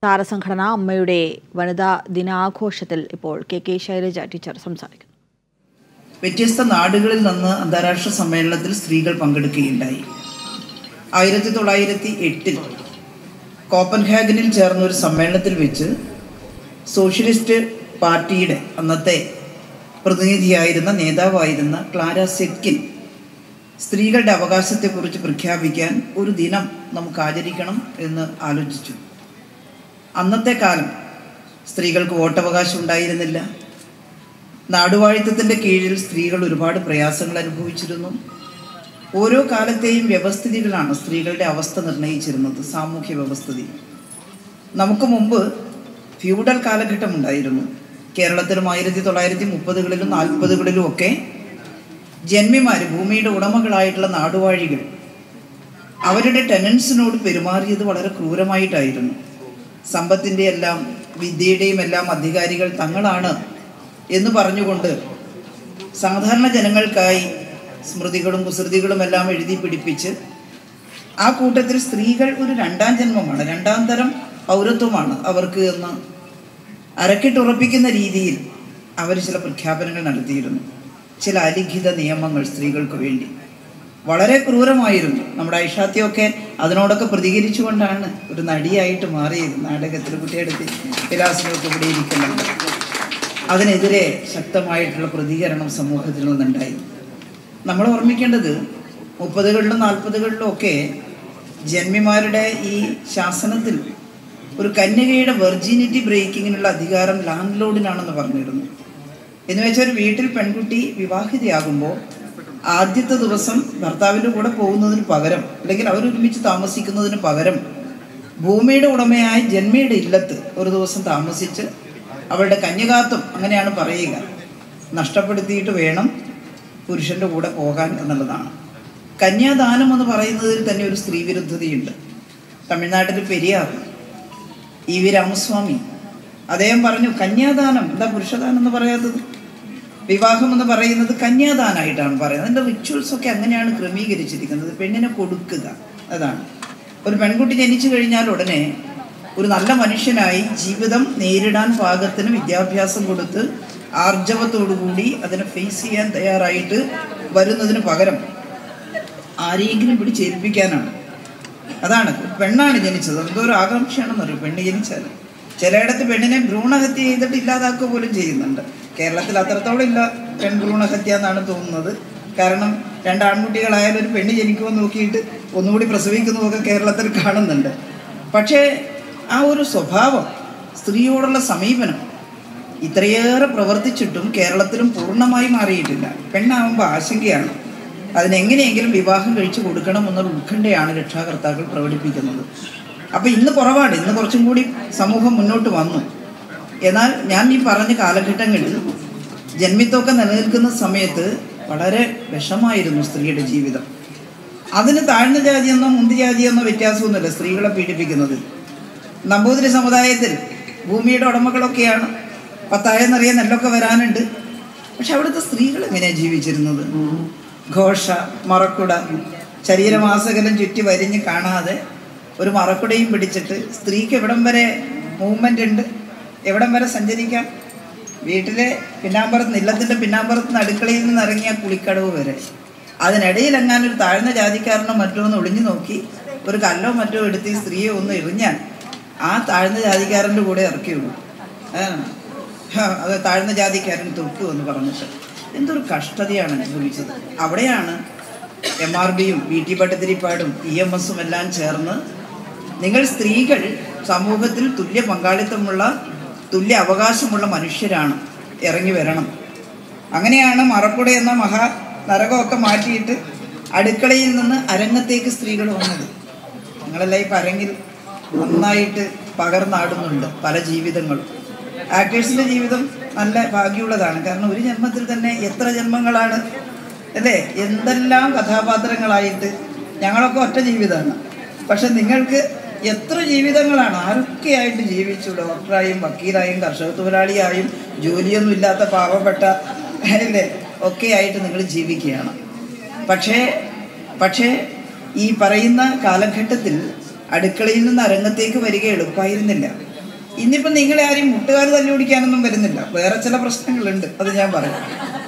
താരസംഘടന അമ്മയുടെ വനിതാ ദിനാഘോഷത്തിൽ ഇപ്പോൾ കെ കെ ശൈലജ ടീച്ചർ സംസാരിക്കുന്നു വ്യത്യസ്ത നാടുകളിൽ നിന്ന് അന്താരാഷ്ട്ര സമ്മേളനത്തിൽ സ്ത്രീകൾ പങ്കെടുക്കുകയുണ്ടായി ആയിരത്തി തൊള്ളായിരത്തി എട്ടിൽ കോപ്പൻഹാഗനിൽ ചേർന്ന ഒരു സമ്മേളനത്തിൽ വെച്ച് സോഷ്യലിസ്റ്റ് പാർട്ടിയുടെ അന്നത്തെ പ്രതിനിധിയായിരുന്ന നേതാവായിരുന്ന ക്ലാര സെറ്റ്കിൻ സ്ത്രീകളുടെ അവകാശത്തെക്കുറിച്ച് പ്രഖ്യാപിക്കാൻ ഒരു ദിനം നമുക്ക് ആചരിക്കണം എന്ന് ആലോചിച്ചു അന്നത്തെ കാലം സ്ത്രീകൾക്ക് വോട്ടവകാശം ഉണ്ടായിരുന്നില്ല നാടുവാഴിത്തത്തിൻ്റെ കീഴിൽ സ്ത്രീകൾ ഒരുപാട് പ്രയാസങ്ങൾ അനുഭവിച്ചിരുന്നു ഓരോ കാലത്തെയും വ്യവസ്ഥിതികളാണ് സ്ത്രീകളുടെ അവസ്ഥ നിർണ്ണയിച്ചിരുന്നത് സാമൂഹ്യ വ്യവസ്ഥിതി നമുക്ക് മുമ്പ് ഫ്യൂഡൽ കാലഘട്ടം ഉണ്ടായിരുന്നു കേരളത്തിലും ആയിരത്തി തൊള്ളായിരത്തി മുപ്പതുകളിലും നാൽപ്പതുകളിലും ഒക്കെ ജന്മിമാർ ഭൂമിയുടെ ഉടമകളായിട്ടുള്ള നാടുവാഴികൾ അവരുടെ ടെനൻസിനോട് പെരുമാറിയത് വളരെ ക്രൂരമായിട്ടായിരുന്നു സമ്പത്തിൻ്റെ എല്ലാം വിദ്യയുടെയും എല്ലാം അധികാരികൾ തങ്ങളാണ് എന്ന് പറഞ്ഞുകൊണ്ട് സാധാരണ ജനങ്ങൾക്കായി സ്മൃതികളും കുസൃതികളും എല്ലാം എഴുതി പിടിപ്പിച്ച് ആ കൂട്ടത്തിൽ സ്ത്രീകൾ ഒരു രണ്ടാം ജന്മമാണ് രണ്ടാം തരം പൗരത്വമാണ് അവർക്ക് എന്ന് അരക്കിട്ടുറപ്പിക്കുന്ന രീതിയിൽ അവർ ചില പ്രഖ്യാപനങ്ങൾ നടത്തിയിരുന്നു ചില അലിഖിത നിയമങ്ങൾ സ്ത്രീകൾക്ക് വേണ്ടി വളരെ ക്രൂരമായിരുന്നു നമ്മുടെ ഐഷാത്യമൊക്കെ അതിനോടൊക്കെ പ്രതികരിച്ചുകൊണ്ടാണ് ഒരു നടിയായിട്ട് മാറിയത് നാടകത്തിൽ കുട്ടിയെടുത്ത് വിലാസിനൊക്കെ ഇവിടെ ഇരിക്കുന്നുണ്ട് അതിനെതിരെ ശക്തമായിട്ടുള്ള പ്രതികരണം സമൂഹത്തിൽ നിന്നുണ്ടായി നമ്മൾ ഓർമ്മിക്കേണ്ടത് മുപ്പതുകളിലും നാൽപ്പതുകളിലും ഒക്കെ ജന്മിമാരുടെ ഈ ശാസനത്തിൽ ഒരു കന്യകയുടെ വെർജിനിറ്റി ബ്രേക്കിങ്ങിനുള്ള അധികാരം ലാൻഡ് ലോഡിനാണെന്ന് പറഞ്ഞിരുന്നു എന്ന് വെച്ചാൽ ഒരു വീട്ടിൽ പെൺകുട്ടി വിവാഹിതയാകുമ്പോൾ ആദ്യത്തെ ദിവസം ഭർത്താവിൻ്റെ കൂടെ പോകുന്നതിന് പകരം അല്ലെങ്കിൽ അവരൊരുമിച്ച് താമസിക്കുന്നതിന് പകരം ഭൂമിയുടെ ഉടമയായ ജന്മയുടെ ഇല്ലത്ത് ഒരു ദിവസം താമസിച്ച് അവളുടെ കന്യകാത്വം അങ്ങനെയാണ് പറയുക നഷ്ടപ്പെടുത്തിയിട്ട് വേണം പുരുഷൻ്റെ കൂടെ പോകാൻ എന്നുള്ളതാണ് കന്യാദാനം എന്ന് പറയുന്നതിൽ തന്നെ ഒരു സ്ത്രീ വിരുദ്ധതയുണ്ട് തമിഴ്നാട്ടിൽ പെരിയാർ ഇ വി രാമസ്വാമി അദ്ദേഹം പറഞ്ഞു കന്യാദാനം എന്താ പുരുഷദാനം എന്ന് പറയാത്തത് വിവാഹം എന്ന് പറയുന്നത് കന്യാദാനായിട്ടാണ് പറയുന്നത് അതിൻ്റെ റിച്വൽസ് ഒക്കെ അങ്ങനെയാണ് ക്രമീകരിച്ചിരിക്കുന്നത് പെണ്ണിനെ കൊടുക്കുക അതാണ് ഒരു പെൺകുട്ടി ജനിച്ചു കഴിഞ്ഞാൽ ഉടനെ ഒരു നല്ല മനുഷ്യനായി ജീവിതം നേരിടാൻ പാകത്തിന് വിദ്യാഭ്യാസം കൊടുത്ത് ആർജവത്തോടുകൂടി അതിനെ ഫേസ് ചെയ്യാൻ തയ്യാറായിട്ട് വരുന്നതിന് പകരം ആരെയെങ്കിലും പിടിച്ചേൽപ്പിക്കാനാണ് അതാണ് പെണ്ണാണ് ജനിച്ചത് എന്തോ ഒരു ആകാംക്ഷയാണെന്ന് പറയും പെണ്ണ് ജനിച്ചാൽ ചിലയിടത്ത് പെണ്ണിനെ ഭ്രൂണഹത്യ ചെയ്തിട്ട് ഇല്ലാതാക്കുക പോലും ചെയ്യുന്നുണ്ട് കേരളത്തിൽ അത്രത്തോളം ഇല്ല പെൺ ഭ്രൂണഹത്യ എന്നാണ് തോന്നുന്നത് കാരണം രണ്ട് ആൺകുട്ടികളായാലും ഒരു പെണ്ണ് ജനിക്കുമോ നോക്കിയിട്ട് ഒന്നുകൂടി പ്രസവിക്കുന്നതൊക്കെ കേരളത്തിൽ കാണുന്നുണ്ട് പക്ഷേ ആ ഒരു സ്വഭാവം സ്ത്രീയോടുള്ള സമീപനം ഇത്രയേറെ പ്രവർത്തിച്ചിട്ടും കേരളത്തിലും പൂർണ്ണമായി മാറിയിട്ടില്ല പെണ്ണാവുമ്പോൾ ആശങ്കയാണ് അതിനെങ്ങനെയെങ്കിലും വിവാഹം കഴിച്ചു കൊടുക്കണം എന്നുള്ള ഉത്കണ്ഠയാണ് രക്ഷാകർത്താക്കൾ പ്രകടിപ്പിക്കുന്നത് അപ്പോൾ ഇന്ന് കുറവാണ് ഇന്ന് കുറച്ചും കൂടി സമൂഹം മുന്നോട്ട് വന്നു എന്നാൽ ഞാൻ ഈ പറഞ്ഞ കാലഘട്ടങ്ങളിൽ ജന്മിത്വമൊക്കെ നിലനിൽക്കുന്ന സമയത്ത് വളരെ വിഷമായിരുന്നു സ്ത്രീയുടെ ജീവിതം അതിന് താഴ്ന്ന ജാതിയെന്നോ മുന്തി ജാതിയെന്നോ വ്യത്യാസമൊന്നുമില്ല സ്ത്രീകളെ പീഡിപ്പിക്കുന്നത് നമ്പൂതിരി സമുദായത്തിൽ ഭൂമിയുടെ ഉടമകളൊക്കെയാണ് പത്തായെന്നറിയ നെല്ലൊക്കെ വരാനുണ്ട് പക്ഷെ അവിടുത്തെ സ്ത്രീകൾ എങ്ങനെയാണ് ജീവിച്ചിരുന്നത് ഘോഷ മറക്കുട ശരീരമാസകലം ചുറ്റി വരിഞ്ഞ് കാണാതെ ഒരു മറക്കുടയും പിടിച്ചിട്ട് സ്ത്രീക്ക് എവിടം വരെ മൂവ്മെൻ്റ് ഉണ്ട് എവിടം വരെ സഞ്ചരിക്കാം വീട്ടിലെ പിന്നാമ്പുറത്ത് നില്ലത്തിൻ്റെ പിന്നാമ്പുറത്ത് നിന്ന് അടുക്കളയിൽ നിന്ന് ഇറങ്ങിയ കുളിക്കടവ് വരെ അതിനിടയിൽ എങ്ങാനും ഒരു താഴ്ന്ന ജാതിക്കാരനോ മറ്റോ ഒന്ന് ഒളിഞ്ഞു നോക്കി ഒരു കല്ലോ മറ്റോ എടുത്ത് ഈ സ്ത്രീയെ ഒന്ന് എറിഞ്ഞാൽ ആ താഴ്ന്ന ജാതിക്കാരൻ്റെ കൂടെ ഇറക്കിയുള്ളൂ അത് താഴ്ന്ന ജാതിക്കാരൻ തൊട്ടു എന്ന് പറഞ്ഞിട്ട് എന്തൊരു കഷ്ടതയാണ് അനുഭവിച്ചത് അവിടെയാണ് എം ആർ ബിയും വി ടി ഭട്ടതിരിപ്പാടും ഇ എം എസും എല്ലാം ചേർന്ന് നിങ്ങൾ സ്ത്രീകൾ സമൂഹത്തിൽ തുല്യ പങ്കാളിത്തമുള്ള തുല്യ അവകാശമുള്ള മനുഷ്യരാണ് ഇറങ്ങി വരണം അങ്ങനെയാണ് മറക്കുട എന്ന മഹാ നരകമൊക്കെ മാറ്റിയിട്ട് അടുക്കളയിൽ നിന്ന് അരങ്ങത്തേക്ക് സ്ത്രീകൾ വന്നത് നിങ്ങളെല്ലാം ഈ പരങ്ങിൽ നന്നായിട്ട് പകർന്നാടുന്നുണ്ട് പല ജീവിതങ്ങളും ആക്ടേഴ്സിൻ്റെ ജീവിതം നല്ല ഭാഗ്യമുള്ളതാണ് കാരണം ഒരു ജന്മത്തിൽ തന്നെ എത്ര ജന്മങ്ങളാണ് അല്ലേ എന്തെല്ലാം കഥാപാത്രങ്ങളായിട്ട് ഞങ്ങളൊക്കെ ഒറ്റ ജീവിതമാണ് പക്ഷെ നിങ്ങൾക്ക് എത്ര ജീവിതങ്ങളാണ് ആരൊക്കെയായിട്ട് ജീവിച്ചു ഡോക്ടറായും വക്കീലായും കർഷക തൊഴിലാളിയായും ജോലിയൊന്നും ഇല്ലാത്ത പാവപ്പെട്ട അല്ലേ ഒക്കെ ആയിട്ട് നിങ്ങൾ ജീവിക്കുകയാണ് പക്ഷേ പക്ഷേ ഈ പറയുന്ന കാലഘട്ടത്തിൽ അടുക്കളയിൽ നിന്ന് അരങ്ങത്തേക്ക് വരിക എളുപ്പമായിരുന്നില്ല ഇന്നിപ്പം നിങ്ങളെ ആരും മുട്ടുകാർ തല്ലി ഓടിക്കാനൊന്നും വരുന്നില്ല വേറെ ചില പ്രശ്നങ്ങളുണ്ട് അത് ഞാൻ പറയാം